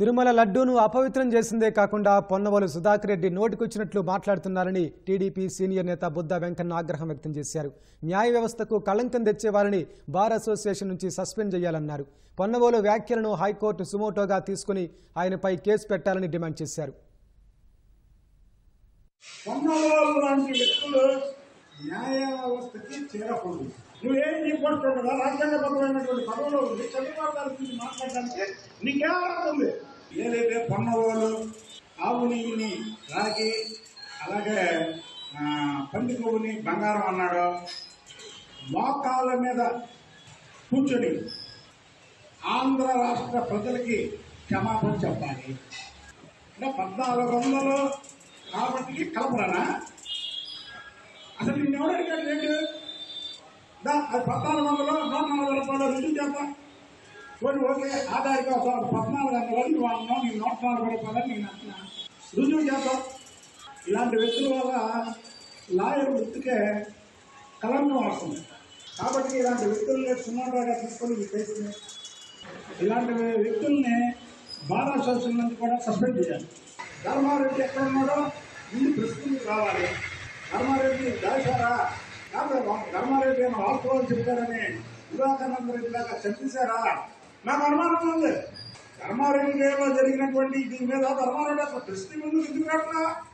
తిరుమల లడ్డూను అపవిత్రం చేసిందే కాకుండా పొన్నవోలు సుధాకర్ రెడ్డి నోటికొచ్చినట్లు మాట్లాడుతున్నారని టీడీపీ సీనియర్ నేత బుద్ధ వెంకన్న ఆగ్రహం వ్యక్తం చేశారు న్యాయ వ్యవస్థకు కళంకం తెచ్చేవారిని బార్ అసోసియేషన్ నుంచి సస్పెండ్ చేయాలన్నారు పొన్నవోలు వ్యాఖ్యలను హైకోర్టు సుమోటోగా తీసుకుని ఆయనపై కేసు పెట్టాలని డిమాండ్ చేశారు పొన్నవాళ్ళు లాంటి వ్యక్తులు న్యాయ వ్యవస్థకి చేరకూడదు నువ్వేం రిపోర్ట్ ఉండదా రాజ్యాంగబద్ధమైనటువంటి పదవులు ఉంది చంద్రబాబు గారి గురించి మాట్లాడడానికి నీకేం అర్హత ఉంది ఏదైతే పొన్నవాళ్ళు ఆవు నెయ్యిని రాగి అలాగే ఆ, పంది కొవ్వుని బంగారం అన్నాడో మోకాళ్ళ మీద కూర్చొని ఆంధ్ర రాష్ట్ర ప్రజలకి క్షమాపణ చెప్పాలి అంటే పద్నాలుగు వందలు కాబట్టి కలపరానా అసలు నిన్ను ఎవరు అడిగాడు రేటు దా అది పద్నాలుగు వందలు నూట నలభై రూపాయలు రుజువు చేద్దాం పోనీ ఓకే ఆధార్ కోసం పద్నాలుగు వందలు నువ్వు అన్నావు నేను నూట నలభై రూపాయలు నేను అంటున్నా రుజువు చేద్దాం ఇలాంటి వ్యక్తుల వల్ల లాయర్ వృత్తికే కలంకం వస్తుంది కాబట్టి ఇలాంటి వ్యక్తుల్ని సుమారుగా తీసుకొని ఈ కేసుని ఇలాంటి వ్యక్తుల్ని బార్ అసోసియేషన్ నుంచి కూడా సస్పెండ్ చేయాలి ధర్మారెడ్డి ఎక్కడ ఉన్నాడో ముందు ప్రశ్నలు రావాలి ధర్మారెడ్డి దాచారా కాదు ధర్మారెడ్డి అని వాస్తవాలు చెప్తారని వివేకానంద రెడ్డి దాకా చంపేశారా నాకు అనుమానం ఉంది ధర్మారెడ్డి గారిలో జరిగినటువంటి దీని మీద ధర్మారెడ్డి అసలు ప్రశ్న ముందు ఎందుకు రావట్లా